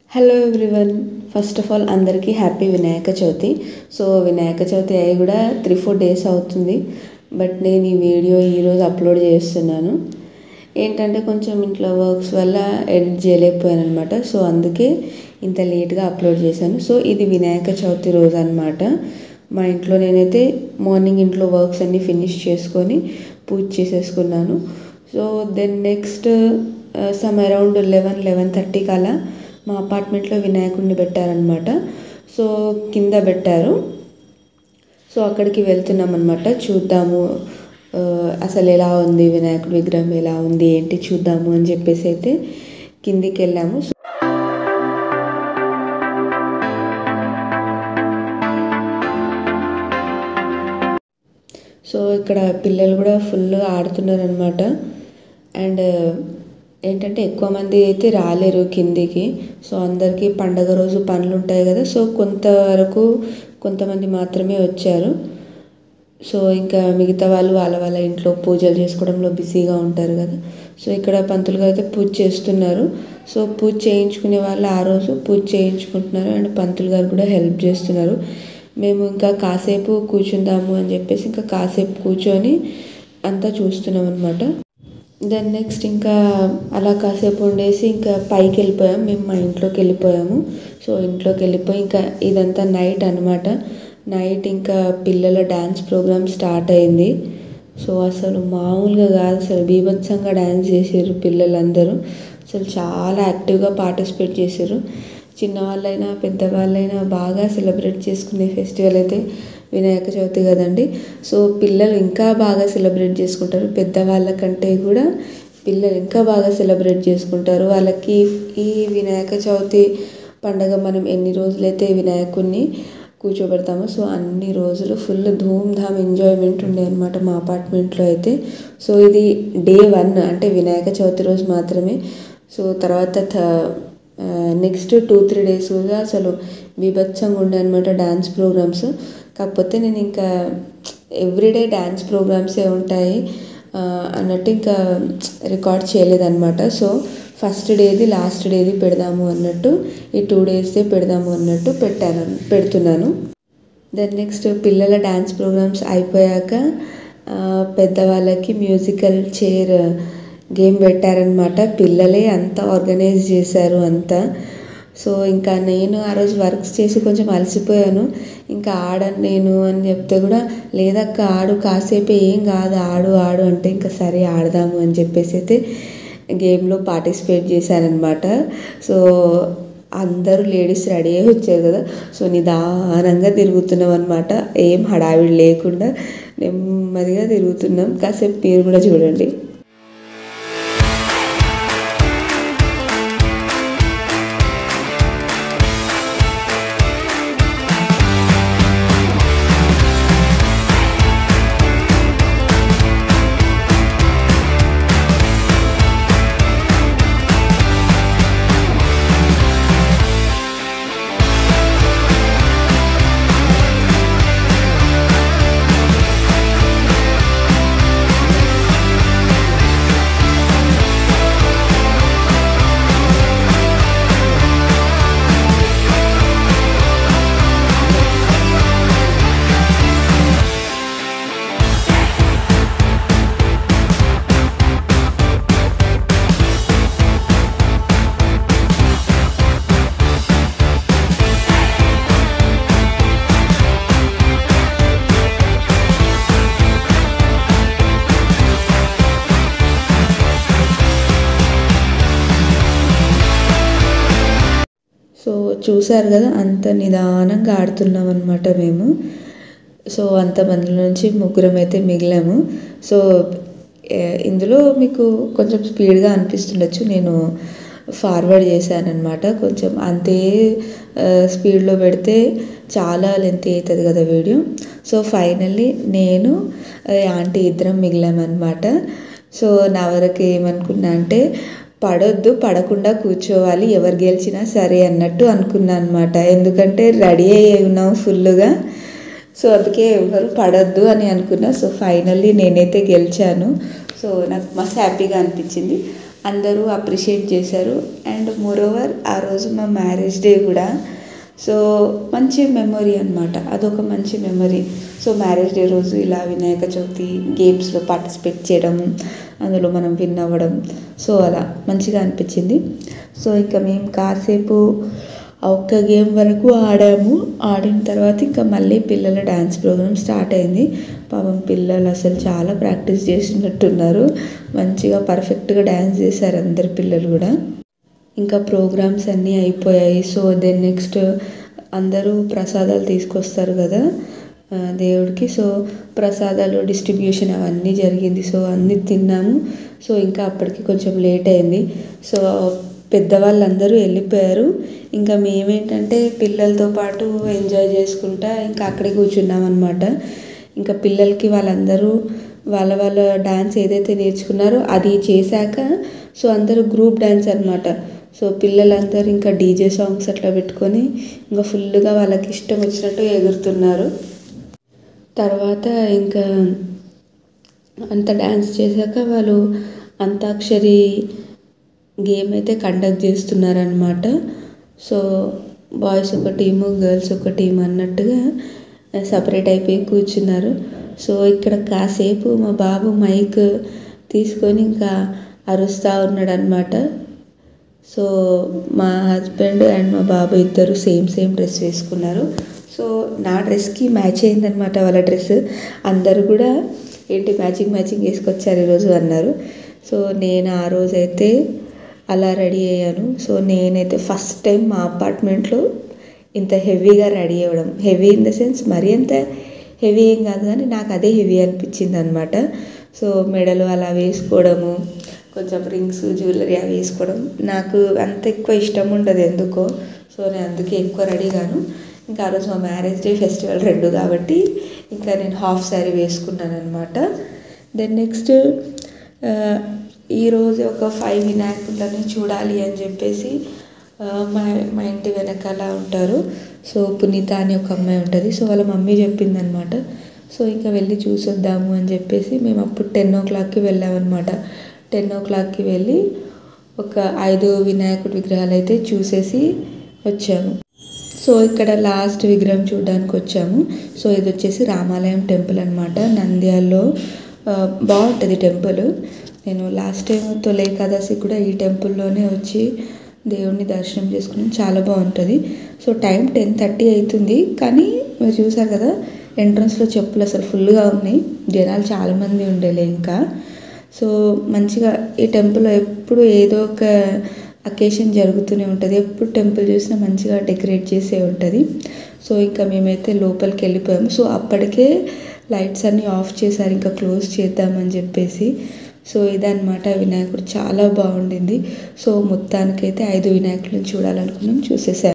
hello everyone first of all అందరికీ happy Vinayaka Chavithi so Vinayaka Chavithi అయ్యి కూడా త్రీ ఫోర్ డేస్ అవుతుంది బట్ నేను ఈ వీడియో ఈరోజు అప్లోడ్ చేస్తున్నాను ఏంటంటే కొంచెం ఇంట్లో వర్క్స్ వల్ల ఎడిట్ చేయలేకపోయాను అనమాట సో అందుకే ఇంత లేట్గా అప్లోడ్ చేశాను సో ఇది వినాయక చవితి రోజు అనమాట మా ఇంట్లో నేనైతే మార్నింగ్ ఇంట్లో వర్క్స్ అన్నీ ఫినిష్ చేసుకొని పూజ చేసేసుకున్నాను so then next some around eleven eleven థర్టీకి అలా మా అపార్ట్మెంట్లో వినాయకుడిని పెట్టారనమాట సో కింద పెట్టారు సో అక్కడికి వెళ్తున్నాం అనమాట చూద్దాము ఆ, అసలు ఎలా ఉంది వినాయకుడి విగ్రహం ఎలా ఉంది ఏంటి చూద్దాము అని చెప్పేసి అయితే కిందికి వెళ్ళాము సో ఇక్కడ పిల్లలు కూడా ఫుల్గా ఆడుతున్నారు అనమాట అండ్ ఏంటంటే ఎక్కువ మంది అయితే రాలేరు కిందికి సో అందరికీ పండగ రోజు పనులు ఉంటాయి కదా సో కొంతవరకు కొంతమంది మాత్రమే వచ్చారు సో ఇంకా మిగతా వాళ్ళు వాళ్ళ వాళ్ళ ఇంట్లో పూజలు చేసుకోవడంలో బిజీగా ఉంటారు కదా సో ఇక్కడ పంతులు గారు అయితే పూజ చేస్తున్నారు సో పూజ చేయించుకునే వాళ్ళు ఆ రోజు పూజ చేయించుకుంటున్నారు అండ్ పంతులు గారు కూడా హెల్ప్ చేస్తున్నారు మేము ఇంకా కాసేపు కూర్చుందాము అని చెప్పేసి ఇంకా కాసేపు కూర్చొని అంతా చూస్తున్నాం అనమాట దెన్ నెక్స్ట్ ఇంకా అలా కాసేపు ఉండేసి ఇంకా పైకి వెళ్ళిపోయాం మేము మా ఇంట్లోకి వెళ్ళిపోయాము సో ఇంట్లోకి వెళ్ళిపోయి ఇంకా ఇదంతా నైట్ అనమాట నైట్ ఇంకా పిల్లల డ్యాన్స్ ప్రోగ్రామ్ స్టార్ట్ అయింది సో అసలు మామూలుగా కాదు అసలు బీభత్సంగా డ్యాన్స్ చేసారు పిల్లలందరూ అసలు చాలా యాక్టివ్గా పార్టిసిపేట్ చేశారు చిన్నవాళ్ళైనా పెద్దవాళ్ళైనా బాగా సెలబ్రేట్ చేసుకునే ఫెస్టివల్ అయితే వినాయక చవితి కదండి సో పిల్లలు ఇంకా బాగా సెలబ్రేట్ చేసుకుంటారు పెద్దవాళ్ళ కంటే కూడా పిల్లలు ఇంకా బాగా సెలబ్రేట్ చేసుకుంటారు వాళ్ళకి ఈ వినాయక చవితి పండగ మనం ఎన్ని రోజులైతే వినాయకుడిని కూర్చోబెడతామో సో అన్ని రోజులు ఫుల్ ధూమ్ ధామ్ ఎంజాయ్మెంట్ ఉండే అనమాట మా అపార్ట్మెంట్లో అయితే సో ఇది డే వన్ అంటే వినాయక చవితి రోజు మాత్రమే సో తర్వాత the next two three days కూడా అసలు బీభత్సంగా ఉండే అనమాట డ్యాన్స్ ప్రోగ్రామ్స్ కాకపోతే నేను ఇంకా ఎవ్రీడే డ్యాన్స్ ప్రోగ్రామ్సే ఉంటాయి ఆ, అన్నట్టు ఇంకా రికార్డ్ చేయలేదన్నమాట సో ఫస్ట్ డేది లాస్ట్ డేది పెడదాము అన్నట్టు ఈ టూ డేస్దే పెడదాము అన్నట్టు పెట్టాను పెడుతున్నాను దెన్ నెక్స్ట్ పిల్లల డ్యాన్స్ ప్రోగ్రామ్స్ అయిపోయాక ఆ, పెద్దవాళ్ళకి మ్యూజికల్ చైర్ గేమ్ పెట్టారనమాట పిల్లలే అంతా ఆర్గనైజ్ చేశారు అంతా సో ఇంకా నేను ఆ రోజు వర్క్స్ చేసి కొంచెం అలసిపోయాను ఇంకా ఆడను నేను అని చెప్తే కూడా లేదక్క ఆడు కాసేపు ఏం కాదు ఆడు ఆడు అంటే ఇంకా సరే ఆడదాము అని చెప్పేసి అయితే గేమ్లో పార్టిసిపేట్ చేశానమాట సో అందరూ లేడీస్ రెడీ అయ్యి వచ్చారు కదా సో నిదానంగా తిరుగుతున్నాం అనమాట ఏం హడావిడి లేకుండా నెమ్మదిగా తిరుగుతున్నాం కాసేపు మీరు కూడా చూడండి సో చూసారు కదా అంత నిదానంగా ఆడుతున్నాం అనమాట మేము సో అంతమంది నుంచి ముగ్గురం అయితే మిగిలాము సో ఏ- ఇందులో మీకు కొంచెం స్పీడ్గా అనిపిస్తుండొచ్చు నేను ఫార్వర్డ్ చేశానమాట కొంచెం అంతే ఆ, స్పీడ్లో పెడితే చాలా లెంత్ అవుతుంది కదా వీడియో సో ఫైనల్లీ నేను ఆ, ఆంటీ ఇద్దరం మిగిలామన్నమాట సో నా వరకు ఏమనుకున్నా అంటే పడొద్దు పడకుండా కూర్చోవాలి ఎవరు గెలిచినా సరే అన్నట్టు అనుకున్నా అనమాట ఎందుకంటే రెడీ అయ్యి ఉన్నాం ఫుల్గా సో అందుకే ఎవరు పడొద్దు అని అనుకున్నా సో ఫైనల్లీ నేనైతే గెలిచాను సో నాకు మస్తు హ్యాపీగా అనిపించింది అందరూ అప్రిషియేట్ చేశారు అండ్ మోరోవర్ ఆ రోజు మా మ్యారేజ్ డే కూడా సో మంచి మెమొరీ అనమాట అదొక మంచి మెమొరీ సో మ్యారేజ్ డే రోజు ఇలా వినాయక చవితి గేమ్స్లో పార్టిసిపేట్ చేయడం అందులో మనం విన్ అవ్వడం సో అలా మంచిగా అనిపించింది సో ఇంకా మేము కాసేపు ఆ ఒక్క గేమ్ వరకు ఆడాము ఆడిన తర్వాత ఇంకా మళ్ళీ పిల్లల డ్యాన్స్ ప్రోగ్రామ్ స్టార్ట్ అయింది పాపం పిల్లలు అసలు చాలా ప్రాక్టీస్ చేసినట్టున్నారు మంచిగా పర్ఫెక్ట్గా డ్యాన్స్ చేశారు అందరు పిల్లలు కూడా ఇంకా ప్రోగ్రామ్స్ అన్నీ అయిపోయాయి సో దెన్ నెక్స్ట్ అందరూ ప్రసాదాలు తీసుకొస్తారు కదా ఆ, దేవుడికి సో ప్రసాదాలు డిస్ట్రిబ్యూషన్ అవన్నీ జరిగింది సో అన్నీ తిన్నాము సో ఇంకా అప్పటికి కొంచెం లేట్ అయింది సో పెద్దవాళ్ళందరూ వెళ్ళిపోయారు ఇంకా మేమేంటంటే పిల్లలతో పాటు ఎంజాయ్ చేసుకుంటా ఇంకా అక్కడే కూర్చున్నాం అనమాట ఇంకా పిల్లలకి వాళ్ళందరూ వాళ్ళ వాళ్ళ డాన్స్ ఏదైతే నేర్చుకున్నారో అది చేశాక సో అందరూ గ్రూప్ డాన్స్ అనమాట సో పిల్లలందరూ ఇంకా డీజే సాంగ్స్ అట్లా పెట్టుకొని ఇంకా ఫుల్గా వాళ్ళకి ఇష్టం వచ్చినట్టు ఎగురుతున్నారు తర్వాత ఇంకా అంత డ్యాన్స్ చేశాక వాళ్ళు అంతాక్షరి గేమ్ అయితే కండక్ట్ చేస్తున్నారనమాట సో బాయ్స్ ఒక టీము గర్ల్స్ ఒక టీం అన్నట్టుగా సపరేట్ అయిపోయి కూర్చున్నారు సో ఇక్కడ కాసేపు మా బాబు మైక్ తీసుకొని ఇంకా అరుస్తూ ఉన్నాడు అనమాట సో మా హస్బెండ్ అండ్ మా బాబు ఇద్దరు సేమ్ సేమ్ డ్రెస్ వేసుకున్నారు సో నా డ్రెస్కి మ్యాచ్ అయిందనమాట వాళ్ళ డ్రెస్ అందరూ కూడా ఏంటి మ్యాచింగ్ మ్యాచింగ్ వేసుకొచ్చారు ఈరోజు అన్నారు సో నేను ఆ రోజైతే అలా రెడీ అయ్యాను సో నేనైతే ఫస్ట్ టైం మా అపార్ట్మెంట్లో ఇంత హెవీగా రెడీ అవ్వడం హెవీ ఇన్ ద సెన్స్ మరీ అంత హెవీ ఏం కాదు కానీ నాకు అదే హెవీ అనిపించింది అనమాట సో మెడలు అలా వేసుకోవడము కొంచెం రింగ్స్ జ్యువెలరీ అవి వేసుకోవడం నాకు అంత ఎక్కువ ఇష్టం ఉండదు ఎందుకో సో నేను అందుకే ఎక్కువ రెడీ గాను ఇంకా ఆ రోజు మా మ్యారేజ్ డే ఫెస్టివల్ రెండు కాబట్టి ఇంకా నేను హాఫ్ శారీ వేసుకున్నాను అనమాట దెన్ నెక్స్ట్ ఈరోజు ఒక ఫైవ్ వినాయకులని చూడాలి అని చెప్పేసి ఆ, మా మా ఇంటి వెనకాల ఉంటారు సో పునీత అని ఒక అమ్మాయి ఉంటుంది సో వాళ్ళ మమ్మీ చెప్పిందనమాట సో ఇంకా వెళ్ళి చూసొద్దాము అని చెప్పేసి మేము అప్పుడు టెన్ ఓ క్లాక్కి వెళ్ళామన్నమాట టెన్ ఓ క్లాక్కి వెళ్ళి ఒక ఐదు వినాయకుడి విగ్రహాలు అయితే చూసేసి వచ్చాము సో ఇక్కడ లాస్ట్ విగ్రహం చూడడానికి వచ్చాము సో ఇది వచ్చేసి రామాలయం టెంపుల్ అనమాట నంద్యాలలో ఆ, బాగుంటుంది టెంపుల్ నేను లాస్ట్ టైం తొలి ఏకాదశి కూడా ఈ టెంపుల్లోనే వచ్చి దేవుణ్ణి దర్శనం చేసుకున్నాం చాలా బాగుంటుంది సో టైం టెన్ థర్టీ అవుతుంది కానీ మీరు చూసారు కదా ఎంట్రన్స్లో చెప్పులు అసలు ఫుల్గా ఉన్నాయి జనాలు చాలామంది ఉండేలే ఇంకా సో మంచిగా ఈ టెంపుల్లో ఎప్పుడు ఏదో ఒక అకేషన్ జరుగుతూనే ఉంటుంది ఎప్పుడు టెంపుల్ చూసినా మంచిగా డెకరేట్ చేసే ఉంటుంది సో ఇంకా మేమైతే లోపలికి వెళ్ళిపోయాము సో అప్పటికే లైట్స్ అన్నీ ఆఫ్ చేశారు ఇంకా క్లోజ్ చేద్దామని చెప్పేసి సో ఇదన్నమాట వినాయకుడు చాలా బాగుండింది సో మొత్తానికైతే ఐదు వినాయకులను చూడాలనుకున్నాం చూసేసాం